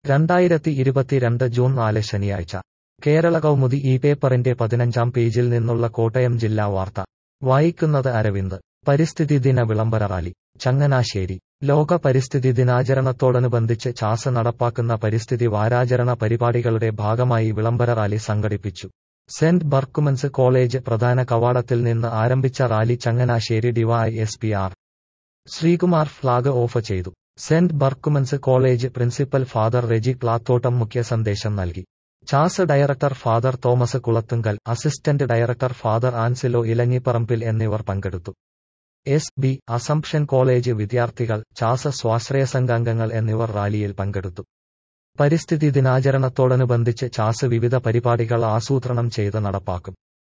രണ്ടായിരത്തി ഇരുപത്തിരണ്ട് ജൂൺ നാല് ശനിയാഴ്ച കേരള കൗമുദി ഈ പേപ്പറിന്റെ പതിനഞ്ചാം പേജിൽ നിന്നുള്ള കോട്ടയം ജില്ലാ വാർത്ത വായിക്കുന്നത് അരവിന്ദ് പരിസ്ഥിതി ദിന വിളംബര റാലി ചങ്ങനാശ്ശേരി ലോക പരിസ്ഥിതി ദിനാചരണത്തോടനുബന്ധിച്ച് ചാസ് നടപ്പാക്കുന്ന പരിസ്ഥിതി വാരാചരണ പരിപാടികളുടെ ഭാഗമായി വിളംബര റാലി സംഘടിപ്പിച്ചു സെന്റ് ബർക്കുമൻസ് കോളേജ് പ്രധാന കവാടത്തിൽ നിന്ന് ആരംഭിച്ച rally Changanassery D Y S P R Sreekumar flag off ചെയ്തു Saint Berchmans college principal father Reji Plathottam മുഖ്യ സന്ദേശം നൽകി CHAS director father Thomas Kulathunkal assistant director father Ancilo Elanjiparambil എന്നിവർ പങ്കെടുത്തു എസ് ബി അസംപ്ഷൻ കോളേജ് വിദ്യാർത്ഥികൾ ചാസ് സ്വാശ്രയ സംഘാംഗങ്ങൾ എന്നിവർ റാലിയിൽ പങ്കെടുത്തു പരിസ്ഥിതി ദിനാചരണത്തോടനുബന്ധിച്ച് ചാസ് വിവിധ പരിപാടികൾ ആസൂത്രണം ചെയ്ത് നടപ്പാക്കും